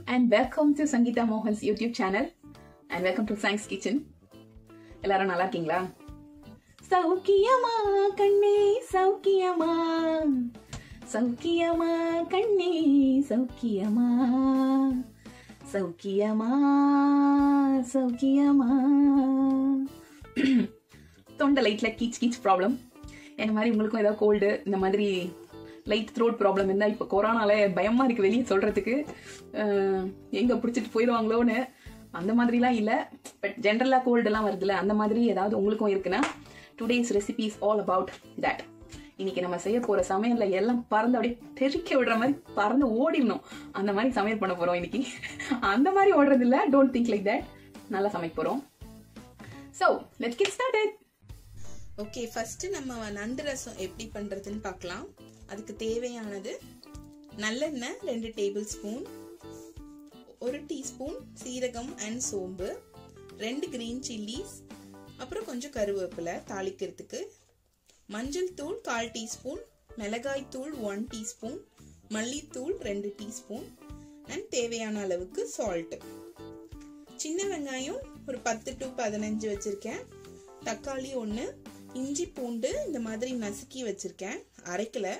and welcome to Sangeeta Mohan's YouTube channel and welcome to Science Kitchen. எல்லாரும் நல்லா இருக்கீங்களா சௌக்கியமா கண்ணே சௌக்கியமா சௌக்கியமா கண்ணே சௌக்கியமா சௌக்கியமா சௌக்கியமா தொண்டை லைட்ல கீச் கீச் ப்ராப்ளம் என்ன மாதிரி உங்களுக்கும் ஏதாவது கோல்டு இந்த மாதிரி லைட் த்ரோட் ப்ராப்ளம் இருந்தால் இப்போ கொரோனால பயமா இருக்கு வெளியே சொல்றதுக்கு அஹ், எங்க பிடிச்சிட்டு போயிடுவாங்களோன்னு அந்த மாதிரிலாம் இல்லை பட் ஜென்ரலாக கோல்டெல்லாம் வருதுல்ல அந்த மாதிரி ஏதாவது உங்களுக்கும் இருக்குன்னா today's recipes all about that இன்னைக்கு நம்ம செய்ய போற சமையல்ல எல்லாம் பறந்து அப்படியே தெறிக்க விடுற மாதிரி பறந்து ஓடிடணும் அந்த மாதிரி சமையல் பண்ண போறோம் இன்னைக்கு அந்த மாதிரி ஓடுறது இல்ல டோன்ட் திங்க் லைக் தட் நல்லா சமைக்க போறோம் so let's get started okay first நம்ம நண்டு ரசம் எப்படி பண்றதுன்னு பார்க்கலாம் அதுக்கு தேவையானது நல்லெண்ணெய் ரெண்டு டேபிள் ஸ்பூன் ஒரு டீஸ்பூன் சீரகம் அண்ட் சோம்பு ரெண்டு கிரீன் சில்லிஸ் அப்புறம் கொஞ்சம் கருவேப்பிலை தாளிக்கிறதுக்கு மஞ்சள் தூள் கால் டீஸ்பூன் மிளகாய் தூள் ஒன் டீஸ்பூன் மல்லித்தூள் ரெண்டு டீஸ்பூன் அண்ட் தேவையான அளவுக்கு சால்ட் சின்ன வெங்காயம் ஒரு பத்து டு பதினஞ்சு வச்சிருக்கேன் தக்காளி ஒன்று இஞ்சி பூண்டு இந்த மாதிரி நசுக்கி வச்சிருக்கேன் அரைக்கல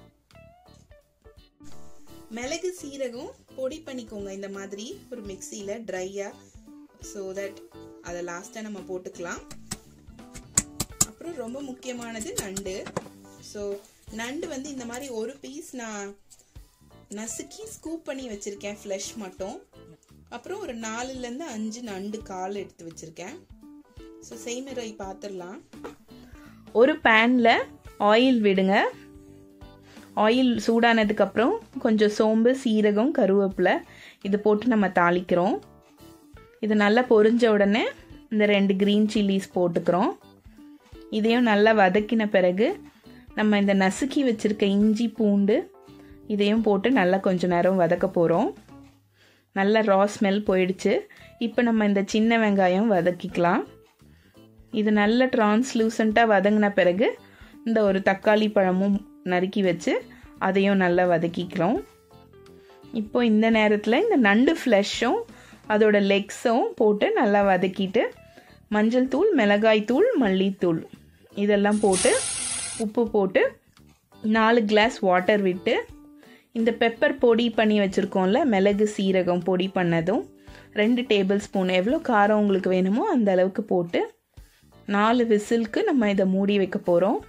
மிளகு சீரகம் பொடி பண்ணிக்கோங்க இந்த மாதிரி ஒரு மிக்சியில் ட்ரையாக ஸோ தட் அதை லாஸ்ட்டாக நம்ம போட்டுக்கலாம் அப்புறம் ரொம்ப முக்கியமானது நண்டு ஸோ நண்டு வந்து இந்த மாதிரி ஒரு பீஸ் நான் நசுக்கி ஸ்கூப் பண்ணி வச்சிருக்கேன் ஃப்ளஷ் மட்டும் அப்புறம் ஒரு நாலுலேருந்து அஞ்சு நண்டு கால் எடுத்து வச்சிருக்கேன் ஸோ செய்முறை பார்த்துடலாம் ஒரு பேனில் ஆயில் விடுங்க ஆயில் சூடானதுக்கு அப்புறம் கொஞ்சம் சோம்பு சீரகம் கருவேப்பிலை இது போட்டு நம்ம தாளிக்கிறோம் இது நல்லா பொரிஞ்ச உடனே இந்த ரெண்டு க்ரீன் சில்லிஸ் போட்டுக்கிறோம் இதையும் நல்லா வதக்கின பிறகு நம்ம இந்த நசுக்கி வச்சிருக்க இஞ்சி பூண்டு இதையும் போட்டு நல்லா கொஞ்ச நேரம் வதக்க போகிறோம் நல்ல ரா ஸ்மெல் போயிடுச்சு இப்போ நம்ம இந்த சின்ன வெங்காயம் வதக்கிக்கலாம் இது நல்ல டிரான்ஸ்லூசண்ட்டாக வதங்கின பிறகு இந்த ஒரு தக்காளி பழமும் நறுக்கி வச்சு அதையும் நல்லா வதக்கிக்கிறோம் இப்போ இந்த நேரத்தில் இந்த நண்டு ஃப்ளஷும் அதோட லெக்ஸும் போட்டு நல்லா வதக்கிட்டு மஞ்சள் தூள் மிளகாய் தூள் மல்லித்தூள் இதெல்லாம் போட்டு உப்பு போட்டு நாலு கிளாஸ் வாட்டர் விட்டு இந்த பெப்பர் பொடி பண்ணி வச்சுருக்கோம்ல மிளகு சீரகம் பொடி பண்ணதும் ரெண்டு டேபிள் ஸ்பூன் எவ்வளோ காரம் உங்களுக்கு வேணுமோ அந்த அளவுக்கு போட்டு நாலு விசிலுக்கு நம்ம இதை மூடி வைக்க போகிறோம்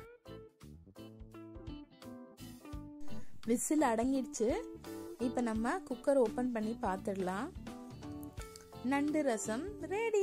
விசில் அடங்கிடுச்சு இப்போ நம்ம குக்கர் ஓப்பன் பண்ணி பார்த்துடலாம் நண்டு ரசம் ரெடி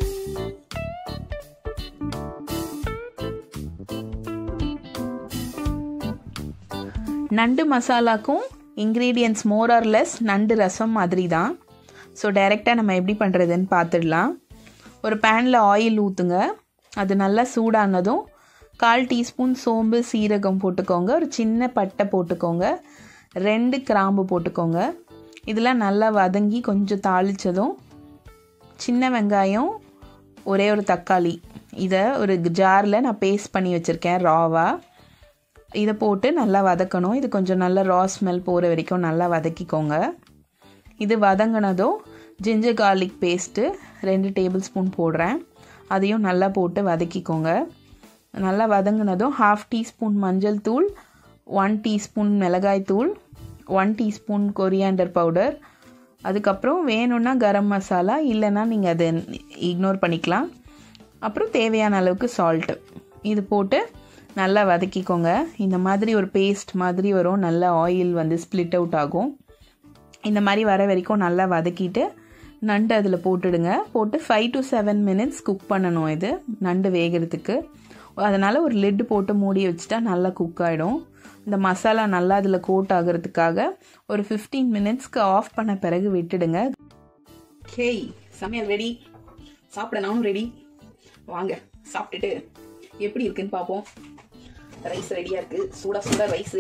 நண்டு மசாலாக்கும் இன்க்ரீடியன்ட்ஸ் மோர் ஆர் லெஸ் நண்டு ரசம் மாதிரி தான் ஸோ டைரெக்டாக நம்ம எப்படி பண்ணுறதுன்னு பார்த்துடலாம் ஒரு பேனில் ஆயில் ஊற்றுங்க அது நல்லா சூடானதும் கால் டீஸ்பூன் சோம்பு சீரகம் போட்டுக்கோங்க ஒரு சின்ன பட்டை போட்டுக்கோங்க ரெண்டு கிராம்பு போட்டுக்கோங்க இதெல்லாம் நல்லா வதங்கி கொஞ்சம் தாளித்ததும் சின்ன வெங்காயம் ஒரே ஒரு தக்காளி இதை ஒரு ஜாரில் நான் பேஸ்ட் பண்ணி வச்சுருக்கேன் ராவாக இதை போட்டு நல்லா வதக்கணும் இது கொஞ்சம் நல்லா ரா ஸ்மெல் போகிற வரைக்கும் நல்லா வதக்கிக்கோங்க இது வதங்கினதும் ஜிஞ்சர் கார்லிக் பேஸ்ட்டு ரெண்டு டேபிள் ஸ்பூன் போடுறேன் அதையும் நல்லா போட்டு வதக்கிக்கோங்க நல்லா வதங்கினதும் ஹாஃப் டீஸ்பூன் மஞ்சள் தூள் ஒன் டீஸ்பூன் மிளகாய் தூள் ஒன் டீஸ்பூன் கொரியாண்டர் பவுடர் அதுக்கப்புறம் வேணும்னா கரம் மசாலா இல்லைன்னா நீங்கள் அதை இக்னோர் பண்ணிக்கலாம் அப்புறம் தேவையான அளவுக்கு சால்ட்டு இது போட்டு நல்லா வதக்கிக்கோங்க இந்த மாதிரி ஒரு பேஸ்ட் மாதிரி வரும் நல்ல ஆயில் வந்து ஸ்ப்ளிட் அவுட் ஆகும் இந்த மாதிரி வர வரைக்கும் நல்லா வதக்கிட்டு நண்டு அதில் போட்டுடுங்க போட்டு five to seven minutes cook பண்ணணும் இது நண்டு வேகிறதுக்கு அதனால் ஒரு லிட்டு போட்டு மூடி வச்சுட்டா நல்லா குக் ஆகிடும் இந்த மசாலா நல்லா அதில் கோட் ஆகிறதுக்காக ஒரு ஃபிஃப்டீன் மினிட்ஸ்க்கு ஆஃப் பண்ண பிறகு விட்டுடுங்க கேய் சமையல் ரெடி சாப்பிட நானும் ரெடி வாங்க சாப்பிட்டுட்டு எப்படி இருக்குன்னு பார்ப்போம் ரைஸ் ரெடியா இருக்கு சூடா சூடா ரைஸ்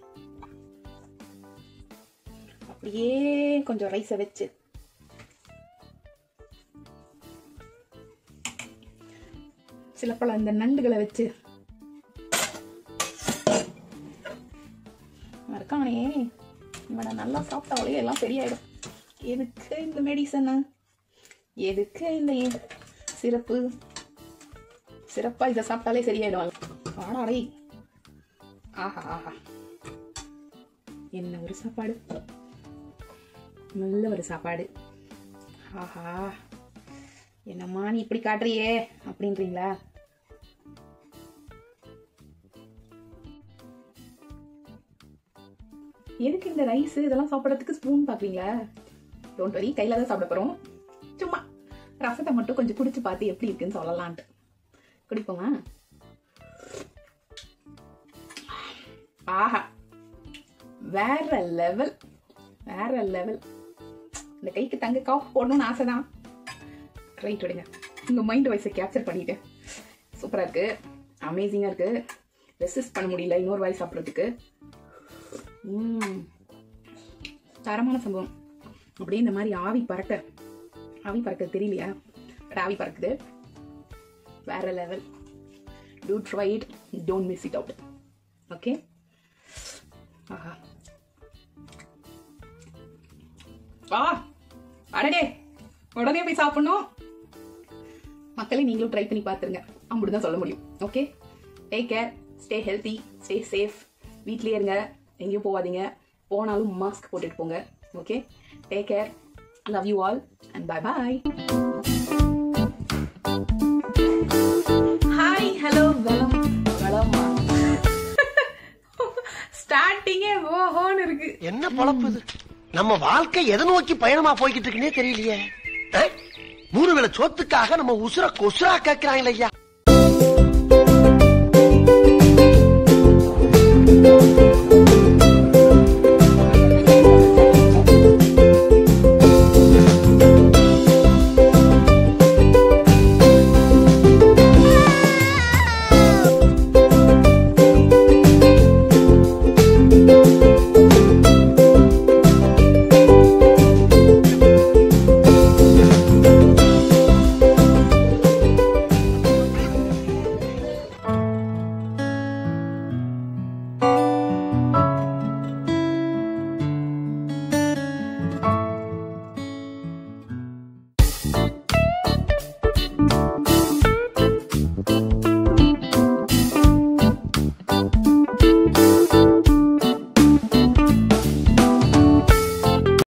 அப்படியே கொஞ்சம் ரைஸை வச்சு சில பல இந்த நண்டுகளை வச்சு இருக்கானே இவனை நல்லா சாப்பிட்டாலே எல்லாம் சரியாயிடும் எதுக்கு இந்த மெடிசனு எதுக்கு இந்த சிறப்பு சிறப்பா இதை சாப்பிட்டாலே சரியாயிடும் ஆடாடே ஆஹா ஆஹா என்ன ஒரு சாப்பாடு நல்ல ஒரு சாப்பாடு ஆஹா என்னம்மா நீ இப்படி காட்டுறியே அப்படின்றீங்களா எதுக்கு இந்த ரைஸ் இதெல்லாம் சாப்பிட்றதுக்கு ஸ்பூன் பார்க்குறீங்களா டோன்ட் வரி கையில தான் சாப்பிட போறோம் சும்மா ரசத்தை மட்டும் கொஞ்சம் குடிச்சு பார்த்து எப்படி இருக்குன்னு சொல்லலான்ட்டு குடிப்போமா ஆஹா வேற லெவல் வேற லெவல் இந்த கைக்கு தங்க காஃப் போடணும்னு ஆசைதான் ரைட் விடுங்க உங்க மைண்ட் வாய்ஸை கேப்சர் பண்ணிட்டேன் சூப்பரா இருக்கு அமேசிங்கா இருக்கு ரெசிஸ்ட் பண்ண முடியல இன்னொரு வாய் சாப்பிட்றதுக்கு ம் தரமான சம்பவம் அப்படியே இந்த மாதிரி ஆவி பறக்க ஆவி பறக்க தெரியலையா பட் ஆவி பறக்குது வேற level do try it don't miss it out okay ஆஹா ஆ அடடே உடனே போய் சாப்பிடணும் மக்களே நீங்களும் ட்ரை பண்ணி பார்த்துருங்க அப்படிதான் சொல்ல முடியும் okay take care stay healthy stay safe வீட்லயே இருங்க எங்கேயும் போகாதீங்க போனாலும் மாஸ்க் போட்டுட்டு போங்க okay take care love you all and bye bye hi hello வெலம் வெலமா ஸ்டார்டிங்கே ஓஹோன்னு இருக்கு என்ன பொழப்பு இது நம்ம வாழ்க்கை எதை நோக்கி பயணமா போய்கிட்டு இருக்குன்னே தெரியலையே அஹ்? மூணு வேளை சோத்துக்காக நம்ம உசுர கொசுரா கேட்கிறாங்களே ஐயா